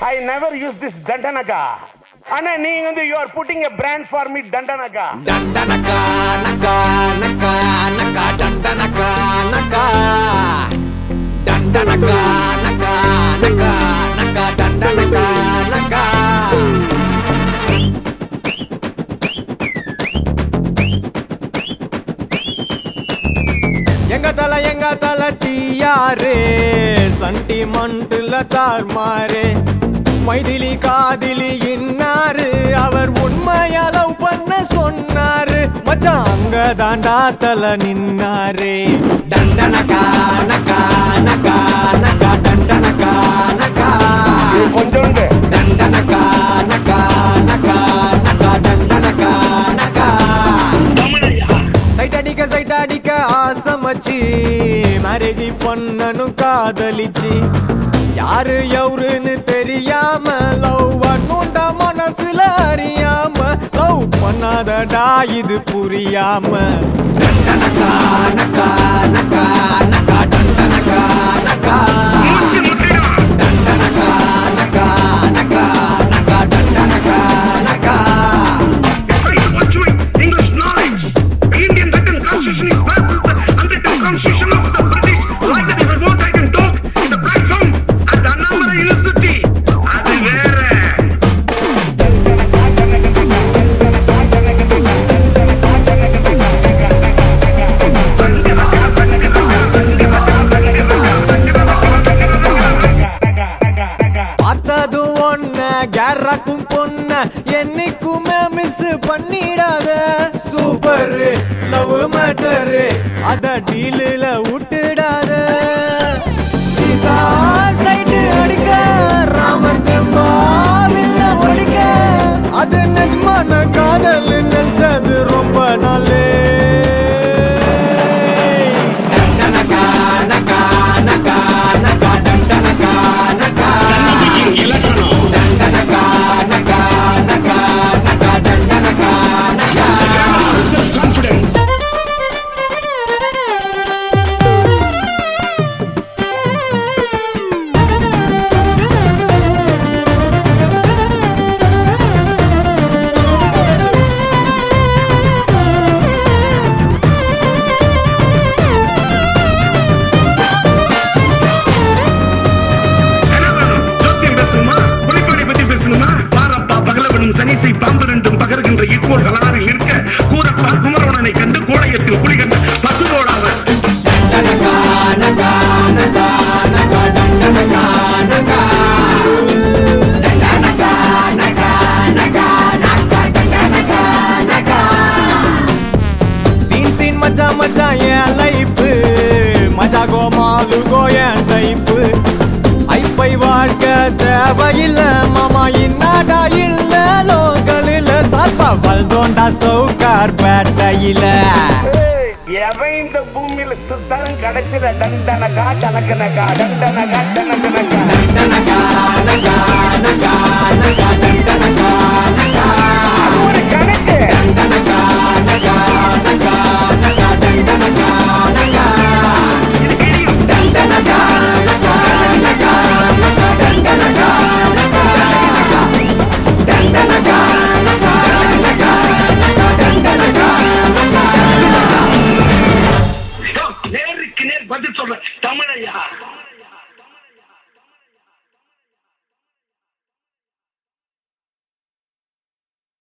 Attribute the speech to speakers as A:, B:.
A: I never use this தண்டனகா ஆனா நீங்க வந்து you are putting a brand for me தண்டனகா
B: ದಂಡನಕ ನಕ ನಕ ನಕ ದಂಡನಕ ನಕ ದಂಡನಕ ನಕ ನಕ ನಕ ದಂಡನಕ ನಕ எங்க தல எங்க தல டியாரு சண்டி மண்டுல தார்மாரு மைதிலி காதிலி இன்னாரு அவர் உண்மையா லவ் பண்ண சொன்னாரு மச்சான் அங்க தாண்டா தல நின்னாரு தண்டனக்கா நக்கா நக்கா நக்கா தண்டனக்கா நக்கா
A: இது கொஞ்சோண்டு
B: தண்டனக்கா நக்கா நக்கா நக்கா தண்டனக்கா நக்கா சைட் அடிக்க சைட் அடிக்க ஆசமச்சு மேரேஜ் பண்ணனும் காதலிச்சு யாரு எவருன்னு தெரியாம லவ் பண்ணுண்டா மனசுல அறியாம லவ் பண்ணாதடா இது புரியாம டண்டனக்கா நக்கா நக்கா நக்கா டண்டனக்கா நக்கா டண்டனக்கா நக்கா நக்கா நக்கா டண்டனக்கா நக்கா
C: trying to pursuing English knowledge. The Indian written constitution is versus the unwritten constitution of the British. Like that, if I want, I can talk in the platform at the Annamala University. அது வேற
B: பார்த்ததும் ஒன்ன கேரக்கும் பொண்ண என்னைக்குமே miss பண்ணிடாத super love matter அத டீலில் விட்டுடாத Sita side அடிக்க ராமர் தெம்பாவில்ல ஒடிக்க அது நிஜமான காதல் நினைச்சது ரொம்ப நாளே நக்கா நக்கா நக்கா நக்கா டண்டனக்கா நக்கா
C: இலக்கணம்
B: நக்கா நக்கா நக்கா நக்கா டண்டனக்கா நக்கா
C: செல்ஃப் கான்ஃபிடன்ஸ் என்ன வேணும்? ஜோசியம் பேசணுமா புலிப்பாணி பத்தி பேசணுமா பாரப்பா பகலவனும் சனிசை பாம்பு ரெண்டும் பகர்கின்ற இக்கோள் கலாரில் இருக்க கூரப்பா குமரவனனை கண்டு கோடையத்தில் புலி கண்டு பசுவோடாவ
B: நக்கா நக்கா நக்கா நக்கா டண்டனக்கா நக்கா டண்டனக்கா நக்கா நக்கா நக்கா டண்டனக்கா நக்கா சீன் சீன் மச்சான் மச்சான் என் லைஃப் மஜா கோ மாலு கோ என் டைப்பு ஐப்பை வாழ்க்கை தேவையில்ல மாமா இன்னாடா இல்ல லோக்கலில் சாப்பா வல்தோண்டா சவுக்கார் பேட்டையில
A: ஏய், எவன் இந்த பூமியில சுத்தாலும் கடைசியில டண்டனகா டனக்கனகா டண்டனகா டனக்கா